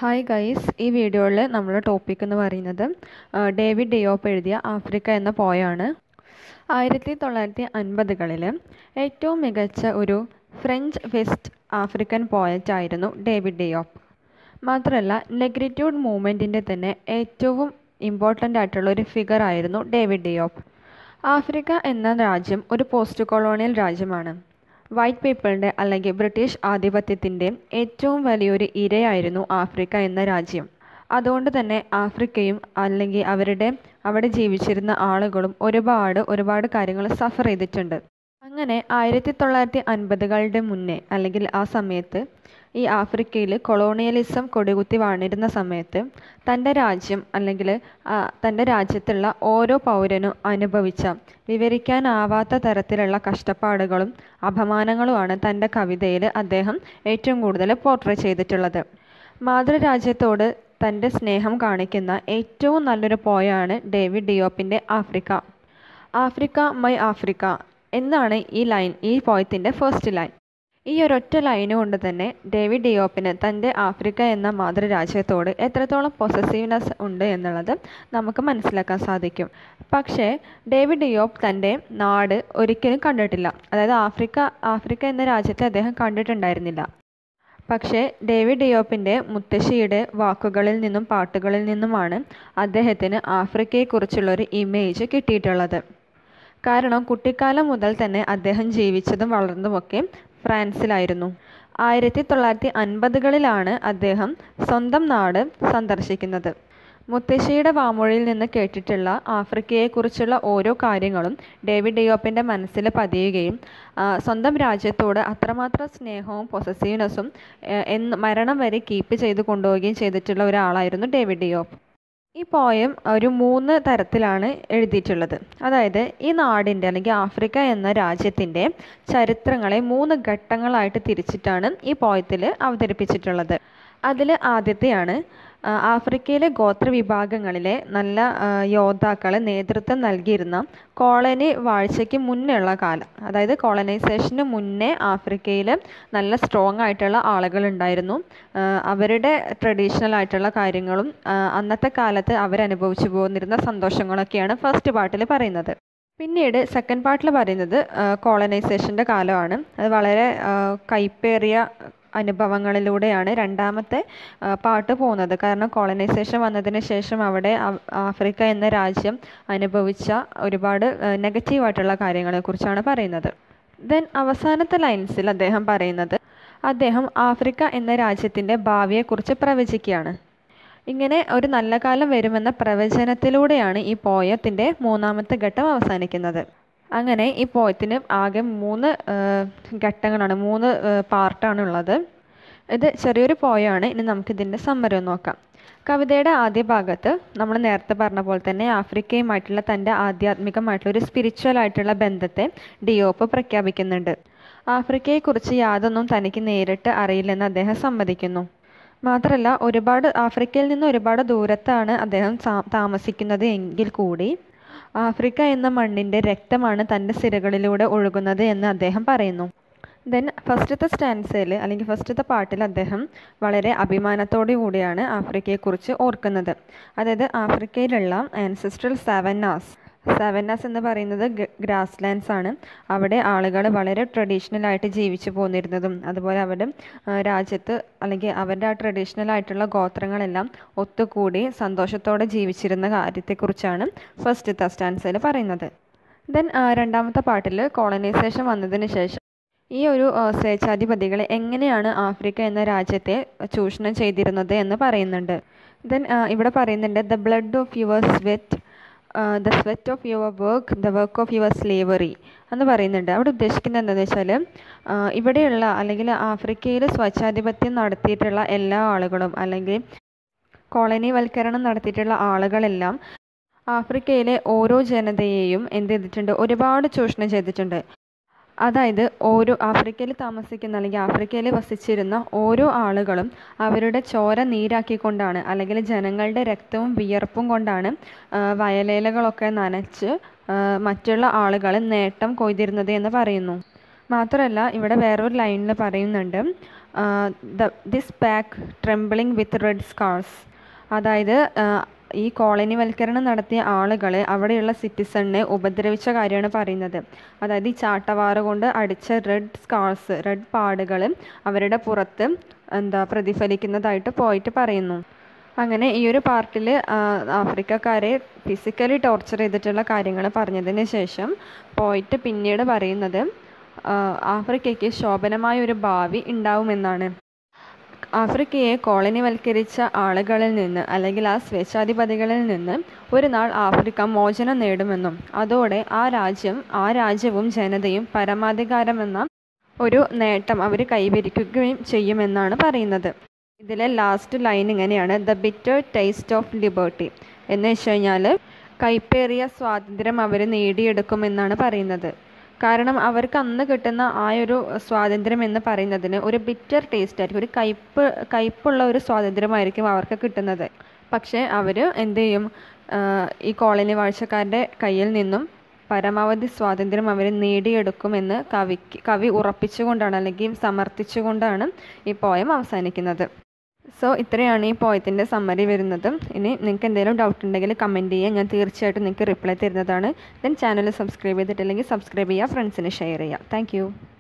hi guys ഈ വീഡിയോയിൽ നമ്മുടെ ടോപ്പിക് എന്ന് പറയുന്നത് ആ, ഡേവിഡ് ഡിയോപ്പ് എഴുതിയ ആഫ്രിക്ക എന്ന പോയാണ് ആയിരത്തി തൊള്ളായിരത്തി അൻപതുകളിൽ ഏറ്റവും മികച്ച ഒരു ഫ്രഞ്ച് വെസ്റ്റ് ആഫ്രിക്കൻ പോയറ്റായിരുന്നു ഡേവിഡ് ഡിയോപ്പ് മാത്രമല്ല നെഗ്രിറ്റ്യൂഡ് മൂവ്മെൻറ്റിൻ്റെ തന്നെ ഏറ്റവും ഇമ്പോർട്ടൻ്റ് ആയിട്ടുള്ള ഒരു ഫിഗർ ആയിരുന്നു ഡേവിഡ് ഡിയോപ്പ് ആഫ്രിക്ക എന്ന രാജ്യം ഒരു പോസ്റ്റ് കൊളോണിയൽ രാജ്യമാണ് വൈറ്റ് പീപ്പിളിൻ്റെ അല്ലെങ്കിൽ ബ്രിട്ടീഷ് ആധിപത്യത്തിൻ്റെ ഏറ്റവും വലിയൊരു ഇരയായിരുന്നു ആഫ്രിക്ക എന്ന രാജ്യം അതുകൊണ്ട് തന്നെ ആഫ്രിക്കയും അല്ലെങ്കിൽ അവരുടെ അവിടെ ജീവിച്ചിരുന്ന ആളുകളും ഒരുപാട് ഒരുപാട് കാര്യങ്ങൾ സഫർ ചെയ്തിട്ടുണ്ട് അങ്ങനെ ആയിരത്തി തൊള്ളായിരത്തി അൻപതുകളുടെ മുന്നേ അല്ലെങ്കിൽ ആ സമയത്ത് ഈ ആഫ്രിക്കയിൽ കൊളോണിയലിസം കൊടികുത്തി വാണിരുന്ന സമയത്ത് തൻ്റെ രാജ്യം അല്ലെങ്കിൽ ആ, തൻ്റെ രാജ്യത്തുള്ള ഓരോ പൗരനും അനുഭവിച്ച വിവരിക്കാനാവാത്ത തരത്തിലുള്ള കഷ്ടപ്പാടുകളും അപമാനങ്ങളുമാണ് തൻ്റെ കവിതയിൽ അദ്ദേഹം ഏറ്റവും കൂടുതൽ പോർട്രേ ചെയ്തിട്ടുള്ളത് മാതൃരാജ്യത്തോട് തൻ്റെ സ്നേഹം കാണിക്കുന്ന ഏറ്റവും നല്ലൊരു പോയാണ് ഡേവിഡ് ഡിയോപ്പിൻ്റെ ആഫ്രിക്ക ആഫ്രിക്ക മൈ ആഫ്രിക്ക എന്നാണ് ഈ ലൈൻ ഈ പോയത്തിൻ്റെ ഫസ്റ്റ് ലൈൻ ഈ ഒരൊറ്റ ലൈന് കൊണ്ട് തന്നെ ഡേവിഡ് ഡിയോപ്പിന് തൻ്റെ ആഫ്രിക്ക എന്ന മാതൃരാജ്യത്തോട് എത്രത്തോളം പൊസസീവ്നെസ് ഉണ്ട് എന്നുള്ളത് നമുക്ക് മനസ്സിലാക്കാൻ സാധിക്കും പക്ഷേ ഡേവിഡ് ഡിയോപ്പ് തൻ്റെ നാട് ഒരിക്കലും കണ്ടിട്ടില്ല അതായത് ആഫ്രിക്ക ആഫ്രിക്ക എന്ന രാജ്യത്തെ അദ്ദേഹം കണ്ടിട്ടുണ്ടായിരുന്നില്ല പക്ഷേ ഡേവിഡ് ഡിയോപ്പിൻ്റെ മുത്തശ്ശിയുടെ വാക്കുകളിൽ നിന്നും പാട്ടുകളിൽ നിന്നുമാണ് അദ്ദേഹത്തിന് ആഫ്രിക്കയെക്കുറിച്ചുള്ള ഒരു ഇമേജ് കിട്ടിയിട്ടുള്ളത് കാരണം കുട്ടിക്കാലം മുതൽ തന്നെ അദ്ദേഹം ജീവിച്ചതും വളർന്നതുമൊക്കെ ഫ്രാൻസിലായിരുന്നു ആയിരത്തി തൊള്ളായിരത്തി അൻപതുകളിലാണ് അദ്ദേഹം സ്വന്തം നാട് സന്ദർശിക്കുന്നത് മുത്തശ്ശിയുടെ വാമൊഴിയിൽ നിന്ന് കേട്ടിട്ടുള്ള ആഫ്രിക്കയെക്കുറിച്ചുള്ള ഓരോ കാര്യങ്ങളും ഡേവിഡ് ഡിയോപ്പിൻ്റെ മനസ്സിൽ പതിയുകയും ആ, സ്വന്തം രാജ്യത്തോട് അത്രമാത്രം സ്നേഹവും പൊസസീവ്നെസ്സും എന്ന് മരണം വരെ കീപ്പ് ചെയ്ത് കൊണ്ടുപോവുകയും ചെയ്തിട്ടുള്ള ഒരാളായിരുന്നു ഡേവിഡ് ഡിയോപ്പ് ഈ പോയം ഒരു മൂന്ന് തരത്തിലാണ് എഴുതിയിട്ടുള്ളത് അതായത് ഈ നാടിൻ്റെ അല്ലെങ്കിൽ ആഫ്രിക്ക എന്ന രാജ്യത്തിൻ്റെ ചരിത്രങ്ങളെ മൂന്ന് ഘട്ടങ്ങളായിട്ട് തിരിച്ചിട്ടാണ് ഈ പോയത്തിൽ അവതരിപ്പിച്ചിട്ടുള്ളത് അതിൽ ആദ്യത്തെയാണ് ആ, ആഫ്രിക്കയിലെ ഗോത്ര വിഭാഗങ്ങളിലെ നല്ല ആ, യോദ്ധാക്കളെ നേതൃത്വം നൽകിയിരുന്ന കോളനി വാഴ്ചയ്ക്ക് മുന്നേ ഉള്ള കാലം അതായത് കോളനൈസേഷന് മുന്നേ ആഫ്രിക്കയിൽ നല്ല സ്ട്രോങ് ആയിട്ടുള്ള ആളുകളുണ്ടായിരുന്നു ആ, അവരുടെ ട്രഡീഷണൽ ആയിട്ടുള്ള കാര്യങ്ങളും ആ, അന്നത്തെ കാലത്ത് അവരനുഭവിച്ചു പോന്നിരുന്ന സന്തോഷങ്ങളൊക്കെയാണ് ഫസ്റ്റ് പാർട്ടിൽ പറയുന്നത് പിന്നീട് സെക്കൻഡ് പാർട്ടിൽ പറയുന്നത് കോളനൈസേഷൻ്റെ കാലമാണ് അത് വളരെ ആ, കയ്പേറിയ അനുഭവങ്ങളിലൂടെയാണ് രണ്ടാമത്തെ ആ, പാട്ട് പോകുന്നത് കാരണം കോളനൈസേഷൻ വന്നതിന് ശേഷം അവിടെ ആ- ആഫ്രിക്ക എന്ന രാജ്യം അനുഭവിച്ച ഒരുപാട് നെഗറ്റീവായിട്ടുള്ള കാര്യങ്ങളെക്കുറിച്ചാണ് പറയുന്നത് ദെൻ അവസാനത്തെ ലൈൻസിൽ അദ്ദേഹം പറയുന്നത് അദ്ദേഹം ആഫ്രിക്ക എന്ന രാജ്യത്തിൻ്റെ ഭാവിയെക്കുറിച്ച് പ്രവചിക്കുകയാണ് ഇങ്ങനെ ഒരു നല്ല കാലം വരുമെന്ന പ്രവചനത്തിലൂടെയാണ് ഈ പോയത്തിൻ്റെ മൂന്നാമത്തെ ഘട്ടം അവസാനിക്കുന്നത് അങ്ങനെ ഈ പോയത്തിന് ആകെ മൂന്ന് ആ, ഘട്ടങ്ങളാണ് മൂന്ന് പാർട്ടാണ് ഉള്ളത് ഇത് ചെറിയൊരു പോയാണ് ഇനി നമുക്കിതിൻ്റെ സമ്മരം ഒന്ന് നോക്കാം കവിതയുടെ ആദ്യ ഭാഗത്ത് നമ്മൾ നേരത്തെ പറഞ്ഞ പോലെ തന്നെ ആഫ്രിക്കയുമായിട്ടുള്ള തൻ്റെ ആധ്യാത്മികമായിട്ടുള്ള ഒരു സ്പിരിച്വൽ ആയിട്ടുള്ള ബന്ധത്തെ ഡിയോപ്പ് പ്രഖ്യാപിക്കുന്നുണ്ട് ആഫ്രിക്കയെക്കുറിച്ച് യാതൊന്നും തനിക്ക് നേരിട്ട് അറിയില്ലെന്ന് അദ്ദേഹം സമ്മതിക്കുന്നു മാത്രമല്ല ഒരുപാട് ആഫ്രിക്കയിൽ നിന്ന് ഒരുപാട് ദൂരത്താണ് അദ്ദേഹം സാ- താമസിക്കുന്നത് എങ്കിൽ കൂടി ആഫ്രിക്ക എന്ന മണ്ണിൻ്റെ രക്തമാണ് തൻ്റെ സിരകളിലൂടെ ഒഴുകുന്നത് എന്ന് അദ്ദേഹം പറയുന്നു ദെൻ ഫസ്റ്റത്തെ സ്റ്റാൻസയിൽ അല്ലെങ്കിൽ ഫസ്റ്റത്തെ പാട്ടിൽ അദ്ദേഹം വളരെ അഭിമാനത്തോടു കൂടിയാണ് ആഫ്രിക്കയെക്കുറിച്ച് ഓർക്കുന്നത് അതായത് ആഫ്രിക്കയിലുള്ള ആൻസെസ്ട്രൽ സെവന്നാസ് സെവന്നാസ് എന്ന് പറയുന്നത് ഗ്രാസ് ലാൻഡ്സ് ആണ് അവിടെ ആളുകൾ വളരെ ട്രഡീഷണൽ ആയിട്ട് ജീവിച്ചു പോന്നിരുന്നതും അതുപോലെ അവരുടെ ആ, രാജ്യത്ത് അല്ലെങ്കിൽ അവരുടെ ആ ട്രഡീഷണൽ ആയിട്ടുള്ള ഗോത്രങ്ങളെല്ലാം ഒത്തുകൂടി സന്തോഷത്തോടെ ജീവിച്ചിരുന്ന കാര്യത്തെക്കുറിച്ചാണ് ഫസ്റ്റത്തെ സ്റ്റാൻസയിൽ പറയുന്നത് ദെൻ രണ്ടാമത്തെ പാട്ടിൽ കോളനൈസേഷൻ വന്നതിന് ശേഷം ഈ ഒരു ആ, സ്വേച്ഛാധിപതികളെ എങ്ങനെയാണ് ആഫ്രിക്ക എന്ന രാജ്യത്തെ ചൂഷണം ചെയ്തിരുന്നത് എന്ന് പറയുന്നുണ്ട് ദെൻ ഇവിടെ പറയുന്നുണ്ട് the blood of your sweat the sweat of your work the work of your slavery എന്ന് പറയുന്നുണ്ട് അവിടെ ഉദ്ദേശിക്കുന്നത് എന്താണെന്ന് വെച്ചാൽ ഇവിടെയുള്ള അല്ലെങ്കിൽ ആഫ്രിക്കയിൽ സ്വച്ഛാധിപത്യം നടത്തിയിട്ടുള്ള എല്ലാ ആളുകളും അല്ലെങ്കിൽ കോളനിവൽക്കരണം നടത്തിയിട്ടുള്ള ആളുകളെല്ലാം ആഫ്രിക്കയിലെ ഓരോ ജനതയെയും എന്ത് ചെയ്തിട്ടുണ്ട് ഒരുപാട് ചൂഷണം ചെയ്തിട്ടുണ്ട് അതായത് ഓരോ ആഫ്രിക്കയിൽ താമസിക്കുന്ന അല്ലെങ്കിൽ ആഫ്രിക്കയിൽ വസിച്ചിരുന്ന ഓരോ ആളുകളും അവരുടെ ചോര നീരാക്കിക്കൊണ്ടാണ് അല്ലെങ്കിൽ ജനങ്ങളുടെ രക്തവും വിയർപ്പും കൊണ്ടാണ് ആ, വയലേലകളൊക്കെ നനച്ച് ആ, മറ്റുള്ള ആളുകൾ നേട്ടം കൊയ്തിരുന്നത് എന്ന് പറയുന്നു മാത്രമല്ല ഇവിടെ വേറൊരു ലൈനിൽ പറയുന്നുണ്ട് the this back trembling with red scars അതായത് ഈ കോളനിവൽക്കരണം നടത്തിയ ആളുകളെ അവിടെയുള്ള സിറ്റിസണിനെ ഉപദ്രവിച്ച കാര്യമാണ് പറയുന്നത് അതായത് ഈ ചാട്ടവാറ കൊണ്ട് അടിച്ച റെഡ് സ്കാർസ് റെഡ് പാടുകൾ അവരുടെ പുറത്ത് എന്താ പ്രതിഫലിക്കുന്നതായിട്ട് പോയിട്ട് പറയുന്നു അങ്ങനെ ഈ ഒരു പാർട്ടിൽ ആഫ്രിക്കക്കാരെ ഫിസിക്കലി ടോർച്ചർ ചെയ്തിട്ടുള്ള കാര്യങ്ങൾ പറഞ്ഞതിന് ശേഷം പോയിട്ട് പിന്നീട് പറയുന്നത് ആഫ്രിക്കയ്ക്ക് ശോഭനമായ ഒരു ഭാവി ഉണ്ടാവുമെന്നാണ് ആഫ്രിക്കയെ കോളനിവൽക്കരിച്ച ആളുകളിൽ നിന്ന് അല്ലെങ്കിൽ ആ സ്വേച്ഛാധിപതികളിൽ നിന്ന് ഒരു നാൾ ആഫ്രിക്ക മോചനം നേടുമെന്നും അതോടെ ആ രാജ്യം ആ രാജ്യവും ജനതയും പരമാധികാരമെന്ന ഒരു നേട്ടം അവർ കൈവരിക്കുകയും ചെയ്യുമെന്നാണ് പറയുന്നത് ഇതിലെ ലാസ്റ്റ് ലൈൻ ഇങ്ങനെയാണ് the bitter taste of liberty എന്ന് വെച്ച് കഴിഞ്ഞാൽ കൈപ്പേറിയ സ്വാതന്ത്ര്യം അവർ നേടിയെടുക്കുമെന്നാണ് പറയുന്നത് കാരണം അവർക്ക് അന്ന് കിട്ടുന്ന ആ ഒരു സ്വാതന്ത്ര്യം എന്ന് പറയുന്നതിന് ഒരു ബിറ്റർ ടേസ്റ്റ് ആയിരിക്കും ഒരു കയ്പ്പ് കയ്പുള്ള ഒരു സ്വാതന്ത്ര്യമായിരിക്കും അവർക്ക് കിട്ടുന്നത് പക്ഷേ അവർ എന്ത് ചെയ്യും ഈ കോളനി വാഴ്ചക്കാരുടെ കയ്യിൽ നിന്നും പരമാവധി സ്വാതന്ത്ര്യം അവർ നേടിയെടുക്കുമെന്ന് കവിക്ക് കവി ഉറപ്പിച്ചുകൊണ്ടാണ് അല്ലെങ്കിൽ സമർത്ഥിച്ചുകൊണ്ടാണ് ഈ പോയം അവസാനിക്കുന്നത് സോ ഇത്രയാണ് ഈ പോയത്തിൻ്റെ സമ്മറി വരുന്നത് ഇനി നിങ്ങൾക്ക് എന്തെങ്കിലും ഡൗട്ട് ഉണ്ടെങ്കിൽ കമൻറ്റ് ചെയ്യുക ഞാൻ തീർച്ചയായിട്ടും നിങ്ങൾക്ക് റിപ്ലൈ തരുന്നതാണ് ദെൻ ചാനൽ സബ്സ്ക്രൈബ് ചെയ്തിട്ടില്ലെങ്കിൽ സബ്സ്ക്രൈബ് ചെയ്യുക ഫ്രണ്ട്സിന് ഷെയർ ചെയ്യുക താങ്ക്